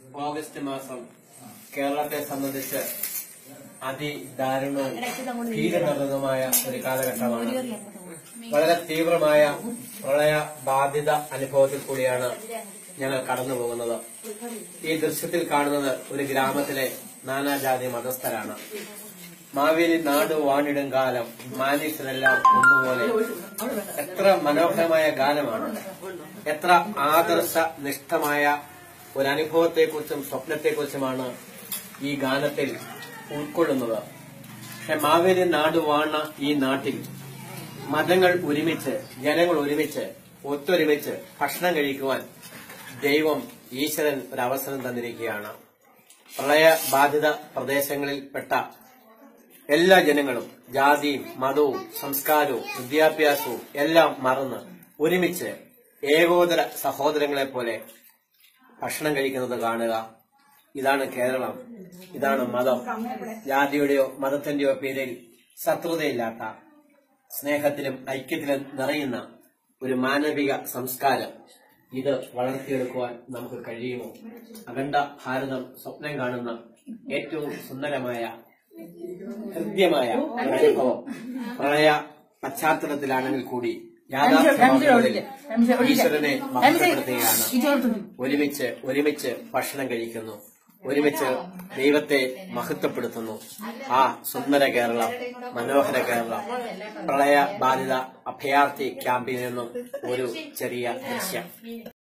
August മാസം കേരളത്തെ സംബന്ധിച്ച് അതിദാരുണവും ഭീകരനിർണതമായ ഒരു കാലഘട്ടമാണ് വളരെ തീവ്രമായ പ്രളയ ബാധിത അനുഭവത്തിൽ കൂടിയാണ് ഞങ്ങൾ കടന്നു പോകുന്നത് ഈ ദൃശ്യത്തിൽ കാണുന്നത് ഒരു ഗ്രാമത്തിലെ നാനാജാതി മതസ്ഥരാണ് മാവേലി നാട് വാണിടും കാലം മാനീസരെല്ലാം ഒന്നുപോലെ എത്ര മനോഹരമായ ഗാനമാണ് എത്ര ആദർശ നിഷ്ഠമായ ഒരു അനുഭവത്തെക്കുറിച്ചും സ്വപ്നത്തെക്കുറിച്ചുമാണ് ഈ ഗാനത്തിൽ ഉൾക്കൊള്ളുന്നത് പക്ഷെ മാവേലി നാട് വാണ ഈ നാട്ടിൽ മതങ്ങൾ ഒരുമിച്ച് ജനങ്ങൾ ഒരുമിച്ച് ഒത്തൊരുമിച്ച് ഭക്ഷണം കഴിക്കുവാൻ ദൈവം ഈശ്വരൻ ഒരു അവസരം തന്നിരിക്കുകയാണ് പ്രളയ ബാധിത പ്രദേശങ്ങളിൽപ്പെട്ട എല്ലാ ജനങ്ങളും ജാതിയും മതവും സംസ്കാരവും വിദ്യാഭ്യാസവും എല്ലാം മറന്ന് ഒരുമിച്ച് ഏകോദര സഹോദരങ്ങളെ പോലെ ഭക്ഷണം കഴിക്കുന്നത് കാണുക ഇതാണ് കേരളം ഇതാണ് മതം ജാതിയുടെയോ മതത്തിന്റെയോ പേരിൽ ശത്രുതയില്ലാത്ത സ്നേഹത്തിലും ഐക്യത്തിലും നിറയുന്ന ഒരു മാനവിക സംസ്കാരം ഇത് വളർത്തിയെടുക്കുവാൻ നമുക്ക് കഴിയുമോ അഖണ്ഡ ഭാരതം സ്വപ്നം കാണുന്ന ഏറ്റവും സുന്ദരമായ ഹൃദ്യമായ ഒരു അനുഭവം പ്രളയ പശ്ചാത്തലത്തിലാണെങ്കിൽ കൂടി യാഥാർത്ഥ്യമാകുന്നതിൽ ഈശ്വരനെ മഹത്വപ്പെടുത്തുകയാണ് ഒരുമിച്ച് ഒരുമിച്ച് ഭക്ഷണം കഴിക്കുന്നു ഒരുമിച്ച് ദൈവത്തെ മഹത്വപ്പെടുത്തുന്നു ആ സുന്ദര കേരളം മനോഹര കേരളം പ്രളയ ബാധിത അഭയാർത്ഥി ക്യാമ്പിൽ നിന്നും ഒരു ചെറിയ ദൃശ്യം